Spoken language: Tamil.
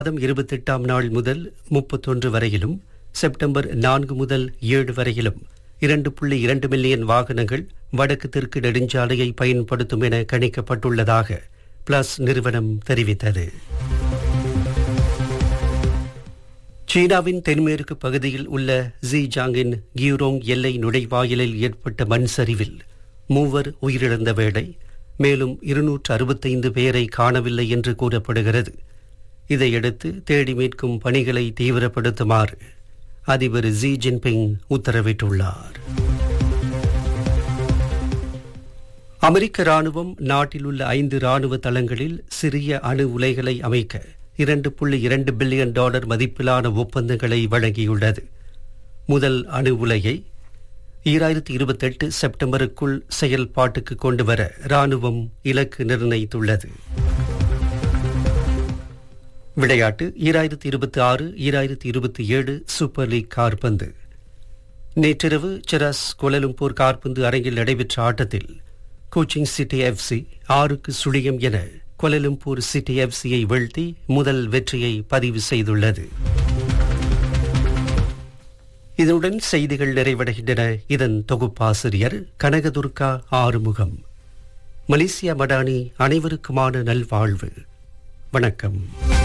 மாதம் இருபத்தெட்டாம் நாள் முதல் முப்பத்தொன்று வரையிலும் செப்டம்பர் நான்கு முதல் ஏழு வரையிலும் இரண்டு புள்ளி இரண்டு மில்லியன் வாகனங்கள் வடக்கு தெற்கு நெடுஞ்சாலையை பயன்படுத்தும் என கணிக்கப்பட்டுள்ளதாக பிளஸ் நிறுவனம் தெரிவித்தது சீனாவின் தென்மேற்கு பகுதியில் உள்ள ஜீஜாங்கின் கியூரோங் எல்லை நுழைவாயிலில் ஏற்பட்ட மண் சரிவில் மூவர் உயிரிழந்த வேளை மேலும் இருநூற்று அறுபத்தைந்து பேரை காணவில்லை என்று கூறப்படுகிறது இதையடுத்து தேடி மீட்கும் பணிகளை தீவிரப்படுத்துமாறு அதிபர் ஜி ஜின்பிங் உத்தரவிட்டுள்ளார் அமெரிக்க ராணுவம் நாட்டில் உள்ள ஐந்து ராணுவ தளங்களில் சிறிய அணு உலைகளை அமைக்க இரண்டு புள்ளி இரண்டு பில்லியன் டாலர் மதிப்பிலான ஒப்பந்தங்களை வழங்கியுள்ளது முதல் அணு உலையை ஈராயிரத்தி இருபத்தெட்டு செப்டம்பருக்குள் செயல்பாட்டுக்கு கொண்டுவர ராணுவம் இலக்கு நிர்ணயித்துள்ளது விளையாட்டு ஈராயிரத்தி இருபத்தி ஆறு ஈராயிரத்தி இருபத்தி ஏழு சூப்பர் லீக் கார்பந்து நேற்றிரவு செராஸ் கோலலும்பூர் கார்பந்து அரங்கில் நடைபெற்ற ஆட்டத்தில் கோச்சிங் சிட்டி எஃப்சி ஆறுக்கு சுழியம் என கோலலும்பூர் சிட்டி எஃப்சியை வீழ்த்தி முதல் வெற்றியை பதிவு செய்துள்ளது இதனுடன் செய்திகள் நிறைவடைகின்றன இதன் தொகுப்பாசிரியர் கனகதுர்கா ஆறுமுகம் மலேசியா மடானி அனைவருக்குமான நல்வாழ்வு வணக்கம்